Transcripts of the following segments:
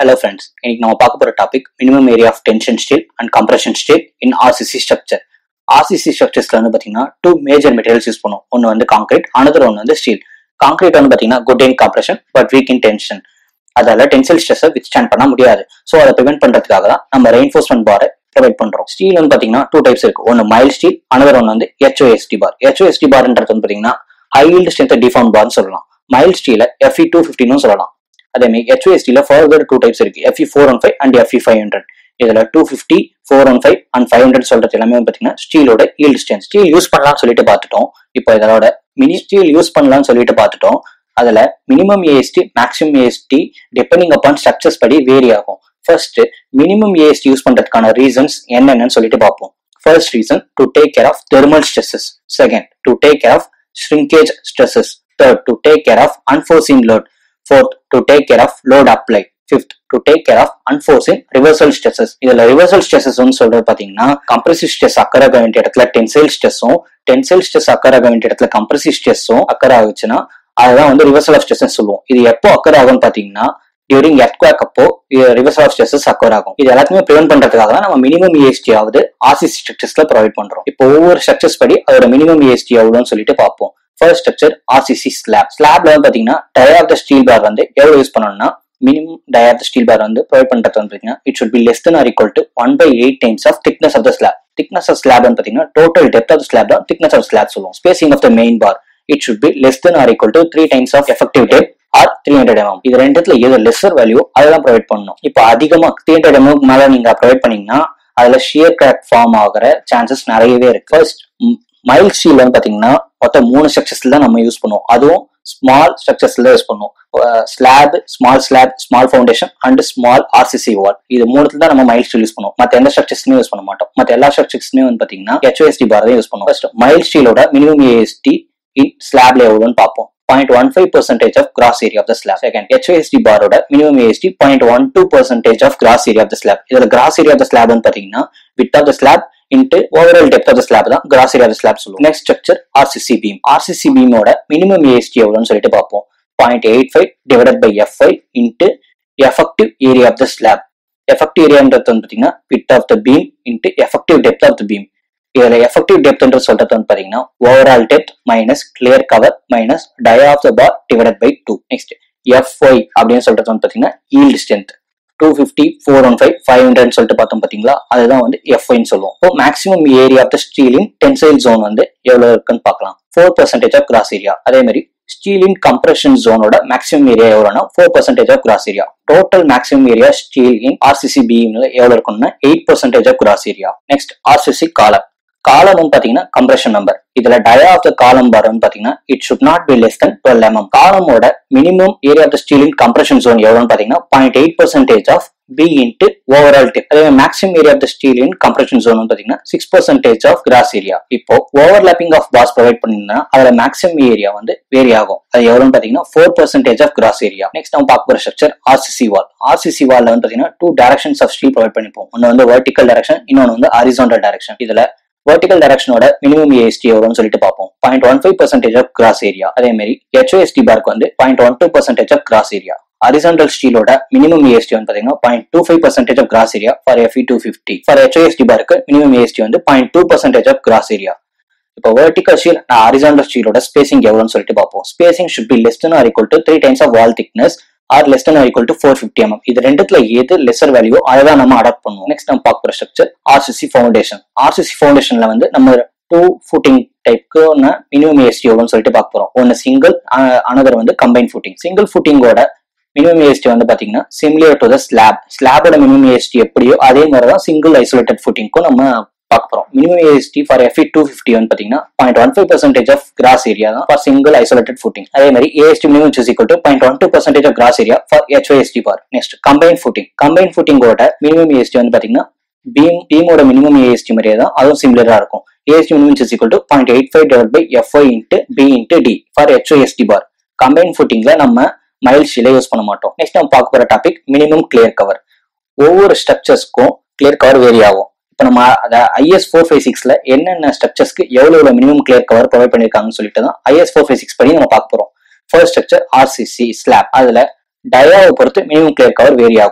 hello friends இன்னைக்கு நம்ம பார்க்க போற topic minimum area of tension steel and compression steel in RCC structure RCC ஸ்ட்ரக்சர்ஸ்ல வந்து பாத்தீங்கன்னா டூ மேஜர் மெட்டீரியல்ஸ் யூஸ் பண்ணுவோம் ஒன்னு வந்து கான்கிரீட் அனதர் ஒன்று வந்து ஸ்டீல் கான்கிரீட் வந்து பாத்தீங்கன்னா good in compression but weak in tension அதால டென்சில் ஸ்ட்ரெஸ்ஸை வித் ஸ்டாண்ட் பண்ண முடியாது ஸோ அதை ப்ரிவென்ட் பண்றதுக்காக தான் நம்ம ரெயின்ஃபோர்ஸ்மெண்ட் பாரை ப்ரொவைட் பண்றோம் ஸ்டீல் வந்து பாத்தீங்கன்னா டூ டைப்ஸ் இருக்கு ஒன்னு மைல் ஸ்டீல் அனதர் ஒன்று வந்து ஹெச்ஓஎஸ்டி பார் ஹெச்ஓஎஸ்டி பார்ன்றது வந்து பாத்தீங்கன்னா ஹை ஈல்டு ஸ்ட்ரென்த் டிஃபார்ம் பார்னு சொல்லலாம் மைல் ஸ்டீல எஃப்இ டூ ஃபிஃப்டினும் சொல்லலாம் அதே மாதிரி ஹெச்ஓஎஸ்டில ஃபர்தர் டூ டைப்ஸ் இருக்கு FE four one five and FE five hundred இதுல two fifty four one five and five hundred சொல்றது எல்லாமே வந்து பாத்தீங்கன்னா ஸ்டீலோட ஈல்டு ஸ்ட்ரென்த் ஸ்டீல் யூஸ் பண்ணலாம்னு சொல்லிட்டு பார்த்துட்டோம் இப்போ இதோட மினி ஸ்டீல் யூஸ் பண்ணலாம்னு சொல்லிட்டு பார்த்துட்டோம் அதுல minimum AST maximum AST depending upon structures படி வேரி ஆகும் ஃபர்ஸ்ட் மினிமம் ஏஎஸ்டி யூஸ் பண்றதுக்கான ரீசன்ஸ் என்னென்னு சொல்லிட்டு பார்ப்போம் first reason to take care of thermal stresses second to take care of shrinkage stresses third to take care of unforeseen load fourth to take care of load apply fifth to take care of unforeseen reversal stresses இதுல reversal stresses னு சொல்றது பாத்தீங்கன்னா compressive stress அக்கறை ஆக வேண்டிய இடத்துல tensile stressம் tensile stress அக்கறை ஆக வேண்டிய இடத்துல compressive stressம் அக்கறை ஆகுச்சுன்னா அதுதான் வந்து ரிவர்சல் ஆஃப் ஸ்ட்ரெஸ் சொல்லுவோம் இது எப்போ அக்கர் ஆகும்னு பாத்தீங்கன்னா டியூரிங் எர்த்குவாக் அப்போ ரிவர்சல் ஆஃப் ஸ்ட்ரெஸஸ் அக்கர் ஆகும் இது எல்லாத்தையுமே ப்ரிவென்ட் பண்றதுக்காக தான் நம்ம மினிமம் இஎஸ்டி ஆகுது ஆர்சிசி ஸ்ட்ரக்சர்ஸ்ல ப்ரொவைட் பண்றோம் இப்போ ஒவ்வொரு ஸ்ட்ரக்சர்ஸ் படி அதோட மினிமம் இஎஸ்டி எவ்வளோன்னு சொல்லிட்டு பார்ப்போம் ஃபர்ஸ்ட் ஸ்ட்ரக்சர் ஆர்சிசி ஸ்லாப் ஸ்லாப்ல வந்து பாத்தீங்கன்னா dia of the steel bar வந்து எவ்வளவு யூஸ் பண்ணணும்னா minimum dia of the steel bar வந்து ப்ரொவைட் பண்றது வந்து பாத்தீங்கன்னா it should be less than or equal to one by eight times of thickness of the slab thickness of slab வந்து பாத்தீங்கன்னா total depth of slab தான் thickness of slab சொல்லுவோம் spacing of the main bar it should be less than or equal to three times of effective depth or three hundred mm இது ரெண்டுத்துல எது lesser value அதெல்லாம் provide பண்ணணும் இப்போ அதிகமா three hundred MM மேல நீங்க ப்ரொவைட் பண்ணீங்கன்னா அதுல ஷியர் கிராக் ஃபார்ம் ஆகிற சான்சஸ் நிறையவே இருக்கு ஃபர்ஸ்ட் மைல் ஸ்டீல் வந்து பாத்தீங்கன்னா மொத்தம் மூணு ஸ்ட்ரக்சர்ஸ்ல தான் நம்ம யூஸ் பண்ணுவோம் அதுவும் ஸ்மால் ஸ்ட்ரக்சர்ஸ்ல யூஸ் பண்ணுவோம் slab small slab small foundation and small RCC wall இது மூணுத்துல தான் நம்ம மைல் ஸ்டீல் யூஸ் பண்ணுவோம் மத்த எந்த ஸ்ட்ரக்சர்ஸ்மே யூஸ் பண்ண மாட்டோம் மத்த எல்லா ஸ்ட்ரக்சர்ஸ்மே வந்து பாத்தீங்கன்னா ஹெச்ஓஎஸ்டி பார் தான் யூஸ் பண்ணுவோம் ஃபர்ஸ்ட் மைல் ஸ்டீலோட மினிமம் ஏஎஸ்டி இன் ஸ்லாப்ல எவ்வளோன்னு பார்ப்போம் point one five percentage of cross area of the slab second HYSD பாரோட minimum AST point one two percentage of cross area of the slab இதுல cross area of the slab பாத்தீங்கன்னா width of the slab into overall depth of the slab தான் cross area of slab சொல்லுவோம் next structure RCC beam RCC பீமோட minimum AST எவ்வளோன்னு சொல்லிட்டு பார்ப்போம் point eight five divided by F five into effective area of the slab effective ஏரியான்றது வந்து பாத்தீங்கன்னா width of the beam into effective depth of the beam இதுல எஃபெக்டிவ் டெப்த்ன்ற சொல்றது வந்து பாத்தீங்கன்னா overall depth minus clear cover minus dia of the bar divided by two next FY அப்படின்னு சொல்றது வந்து பாத்தீங்கன்னா yield strength two fifty four one five five hundred சொல்லிட்டு பார்த்தோம் பாத்தீங்களா அதுதான் வந்து எஃப்ஒய்னு சொல்லுவோம் இப்போ மேக்ஸிமம் ஏரியா ஆஃப் த ஸ்டீலின் டென்சைல் ஜோன் வந்து எவ்வளவு இருக்குன்னு பார்க்கலாம் four percentage of cross area அதே மாதிரி ஸ்டீலின் கம்ப்ரஷன் ஜோனோட மேக்ஸிமம் ஏரியா எவ்வளோனா four percentage of cross area total maximum area steel in RCC பீம்ல எவ்வளவு இருக்கும்னா eight percentage of cross area next RCC column column பாத்தீங்கன்னா கம்ப்ரஷன் நம்பர் இதுல டயா ஆஃப் த காலம் பார் பாத்தீங்கன்னா it should not be less than twelve mm காலமோட minimum area of the ஸ்டீலின் compression zone எவ்வளோன்னு பாத்தீங்கன்னா point eight percentage of B into overall depth அதே maximum area of the ஸ்டீலின் compression zone பாத்தீங்கன்னா six percentage of cross area இப்போ overlapping of bars provide பண்ணிருந்தா அதுல மேக்ஸிமம் ஏரியா வந்து வேரி ஆகும் அது எவ்வளோன்னு பாத்தீங்கன்னா four percentage of cross area next நம்ம பார்க்க போற ஸ்ட்ரக்சர் ஆர்சிசி வால் ஆர்சிசி வால்ல வந்து பாத்தீங்கன்னா two directions of steel provide பண்ணிப்போம் ஒன்னு வந்து வெர்டிக்கல் டைரக்ஷன் இன்னொன்னு வந்து ஹாரிசான்டல் டைரக்ஷன் இதுல வெர்டிகல் டைரக்ஷனோட மினிமம் ஏஎஸ்டி எவ்வளோன்னு சொல்லிட்டு பார்ப்போம் point one five percentage of cross area அதே மாதிரி ஹெச்ஓஎஸ்டி பார்க்கு வந்து point one two percentage of cross area horizontal ஸ்டீலோட மினிமம் ஏஎஸ்டி வந்து பாத்தீங்கன்னா point two five percentage of cross area for FE two fifty for HYSD பார்க்கு minimum AST வந்து point two percentage of cross area இப்போ vertical steel நான் horizontal ஸ்டீலோட spacing எவ்வளோன்னு சொல்லிட்டு பார்ப்போம் spacing should be less than or equal to three times of wall thickness or less than equal to four fifty mm இது ரெண்டுத்துல எது lesser value அதை தான் நம்ம அடாப்ட் பண்ணுவோம் நெக்ஸ்ட் நம்ம பார்க்க போற ஸ்ட்ரக்சர் ஆர்சிசி ஃபவுண்டேஷன் ஆர்சிசி ஃபவுண்டேஷன்ல வந்து நம்ம டூ ஃபுட்டிங் டைப்க்கு ஒன்று மினிமம் ஏஎஸ்டி எவ்வளோன்னு சொல்லிட்டு பார்க்க போறோம் ஒன்று சிங்கிள் அனதர் வந்து கம்பைன் ஃபுட்டிங் சிங்கிள் ஃபுட்டிங்கோட மினிமம் ஏஎஸ்டி வந்து பாத்தீங்கன்னா சிமிலியர் டு த ஸ்லாப் ஸ்லாபோட மினிமம் ஏஎஸ்டி எப்படியோ அதே மாதிரி தான் சிங்கிள் ஐசோலேட்டட் ஃபுட்டிங்க்கும் நம்ம பார்க்க போறோம் minimum AST for FE two fifty வந்து பாத்தீங்கன்னா point one five percentage of cross area தான் ஃபார் சிங்கிள் ஐசோலேட்டட் ஃபுட்டிங் அதே மாதிரி AST minimum is equal to point one two percentage of cross area for HYSD bar next combine footing combine ஃபுட்டிங்கோட minimum AST வந்து பாத்தீங்கன்னா beam பீமோட minimum AST மாதிரியே தான் அதுவும் சிமிலரா இருக்கும் AST minimum is equal to point eight five divide by FY into B into D for HYSD bar combine ஃபுட்டிங்ல நம்ம மைல் ஷீலை யூஸ் பண்ண மாட்டோம் நெக்ஸ்ட் நம்ம பார்க்க போற டாபிக் மினிமம் கிளியர் கவர் ஒவ்வொரு ஸ்ட்ரக்சர்ஸ்க்கும் கிளியர் கவர் வேரி ஆகும் இப்போ நம்ம அதை ஐஎஸ் ஃபோர் ஃபைவ் சிக்ஸ்ல என்னென்ன ஸ்ட்ரக்சர்ஸ்க்கு எவ்வளவு எவ்வளவு மினிமம் கிளியர் கவர் ப்ரொவைட் பண்ணிருக்காங்கன்னு சொல்லிட்டு தான் ஐஎஸ் ஃபோர் ஃபைவ் சிக்ஸ் படி நம்ம பார்க்க போறோம் ஃபர்ஸ்ட் ஸ்ட்ரக்சர் ஆர்சிசி ஸ்லாப் அதுல டயாவை பொறுத்து மினிமம் கிளியர் கவர் வேரி ஆகும்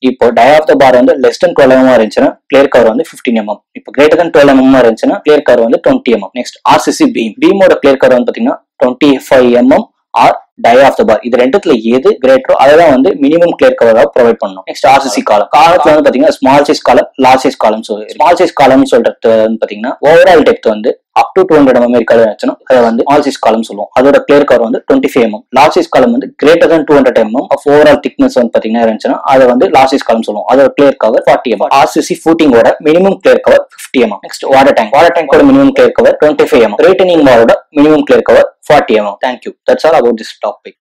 இப்போ டை ஆஃப் த பார் வந்து லெஸ் தென் டுவெல் எம்எம் இருந்துச்சுன்னா கிளியர் கவர் வந்து ஃபிஃப்டின் எம்எம் இப்போ கிரேட்டர் தென் டுவெல் எம்எம் இருந்துச்சுன்னா கிளியர் கவர் வந்து twenty mm next RCC beam பீமோட கிளியர் கவர் வந்து பாத்தீங்கன்னா twenty five mm or dia of the bar இது ரெண்டுத்துல எது கிரேட்டரோ அதை தான் வந்து மினிமம் கிளியர் கவராக ப்ரொவைட் பண்ணணும் நெக்ஸ்ட் ஆர்சிசி காலம் காலத்துல வந்து பாத்தீங்கன்னா small size column large size column சொல்லி ஸ்மால் சைஸ் காலம் சொல்றது வந்து பாத்தீங்கன்னா ஓவரால் டெப்த் வந்து up to two hundred mm இருக்காது வச்சுன்னா அதை வந்து ஸ்மால் சைஸ் காலம் சொல்லுவோம் அதோட கிளியர் கவர் வந்து twenty five mm large size column வந்து greater than two hundred mm of overall thickness வந்து பாத்தீங்கன்னா இருந்துச்சுன்னா அதை வந்து லார்ஜ் சைஸ் காலம் சொல்லுவோம் அதோட clear cover forty mm RCC ஃபூட்டிங்கோட minimum clear cover fifty mm next water tank water டேங்கோட minimum clear cover twenty five mm retaining பாரோட minimum clear cover forty mm thank you that's all about this topic